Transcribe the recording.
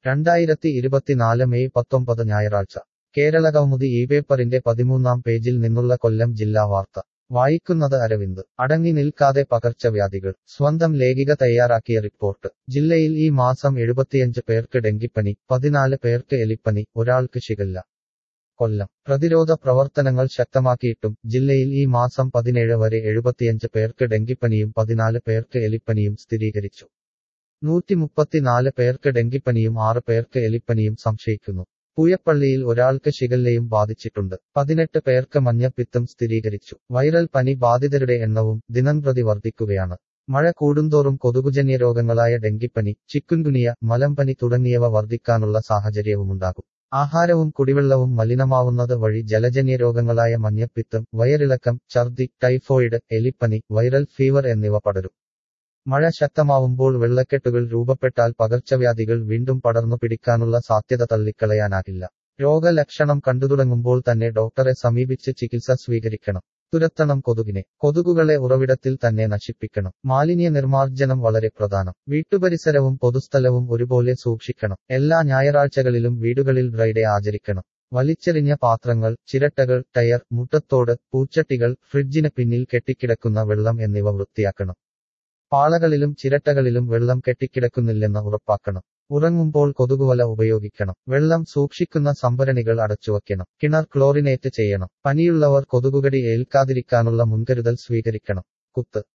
രണ്ടായിരത്തി ഇരുപത്തിനാല് മെയ് പത്തൊമ്പത് ഞായറാഴ്ച കേരളകൗമുദി ഈ പേപ്പറിന്റെ പതിമൂന്നാം പേജിൽ നിന്നുള്ള കൊല്ലം ജില്ലാ വാർത്ത വായിക്കുന്നത് അരവിന്ദ് അടങ്ങി നിൽക്കാതെ പകർച്ചവ്യാധികൾ സ്വന്തം ലേഖിക തയ്യാറാക്കിയ റിപ്പോർട്ട് ജില്ലയിൽ ഈ മാസം എഴുപത്തിയഞ്ച് പേർക്ക് ഡെങ്കിപ്പനി പതിനാല് പേർക്ക് എലിപ്പനി ഒരാൾക്ക് ശിഗല്ല കൊല്ലം പ്രതിരോധ പ്രവർത്തനങ്ങൾ ശക്തമാക്കിയിട്ടും ജില്ലയിൽ ഈ മാസം പതിനേഴ് വരെ എഴുപത്തിയഞ്ച് പേർക്ക് ഡെങ്കിപ്പനിയും പതിനാല് പേർക്ക് എലിപ്പനിയും സ്ഥിരീകരിച്ചു നൂറ്റി മുപ്പത്തിനാല് പേർക്ക് ഡെങ്കിപ്പനിയും ആറ് പേർക്ക് എലിപ്പനിയും സംശയിക്കുന്നു പൂയപ്പള്ളിയിൽ ഒരാൾക്ക് ശിഗല്ലയും ബാധിച്ചിട്ടുണ്ട് പതിനെട്ട് പേർക്ക് മഞ്ഞപ്പിത്തം സ്ഥിരീകരിച്ചു വൈറൽ പനി ബാധിതരുടെ എണ്ണവും ദിനംപ്രതി വർദ്ധിക്കുകയാണ് മഴ കൂടുന്തോറും കൊതുകുജന്യ രോഗങ്ങളായ ഡെങ്കിപ്പനി ചിക്കുൻകുനിയ മലമ്പനി തുടങ്ങിയവ വർദ്ധിക്കാനുള്ള സാഹചര്യവുമുണ്ടാകും ആഹാരവും കുടിവെള്ളവും മലിനമാവുന്നത് വഴി ജലജന്യ രോഗങ്ങളായ മഞ്ഞപ്പിത്തം വയറിളക്കം ഛർദി ടൈഫോയിഡ് എലിപ്പനി വൈറൽ ഫീവർ എന്നിവ പടരും മഴ ശക്തമാവുമ്പോൾ വെള്ളക്കെട്ടുകൾ രൂപപ്പെട്ടാൽ പകർച്ചവ്യാധികൾ വീണ്ടും പടർന്നു പിടിക്കാനുള്ള സാധ്യത തള്ളിക്കളയാനാകില്ല രോഗലക്ഷണം കണ്ടുതുടങ്ങുമ്പോൾ തന്നെ ഡോക്ടറെ സമീപിച്ച് ചികിത്സ സ്വീകരിക്കണം തുരത്തണം കൊതുകിനെ കൊതുകുകളെ ഉറവിടത്തിൽ തന്നെ നശിപ്പിക്കണം മാലിന്യ നിർമ്മാർജ്ജനം വളരെ പ്രധാനം വീട്ടുപരിസരവും പൊതുസ്ഥലവും ഒരുപോലെ സൂക്ഷിക്കണം എല്ലാ ഞായറാഴ്ചകളിലും വീടുകളിൽ ഡ്രൈഡേ ആചരിക്കണം വലിച്ചെറിഞ്ഞ പാത്രങ്ങൾ ചിരട്ടകൾ ടയർ മുട്ടത്തോട് പൂച്ചട്ടികൾ ഫ്രിഡ്ജിന് പിന്നിൽ കെട്ടിക്കിടക്കുന്ന വെള്ളം എന്നിവ വൃത്തിയാക്കണം പാളകളിലും ചിരട്ടകളിലും വെള്ളം കെട്ടിക്കിടക്കുന്നില്ലെന്ന് ഉറപ്പാക്കണം ഉറങ്ങുമ്പോൾ കൊതുകുവല ഉപയോഗിക്കണം വെള്ളം സൂക്ഷിക്കുന്ന സംഭരണികൾ അടച്ചുവയ്ക്കണം കിണർ ക്ലോറിനേറ്റ് ചെയ്യണം പനിയുള്ളവർ കൊതുകുകടി ഏൽക്കാതിരിക്കാനുള്ള മുൻകരുതൽ സ്വീകരിക്കണം കുത്ത്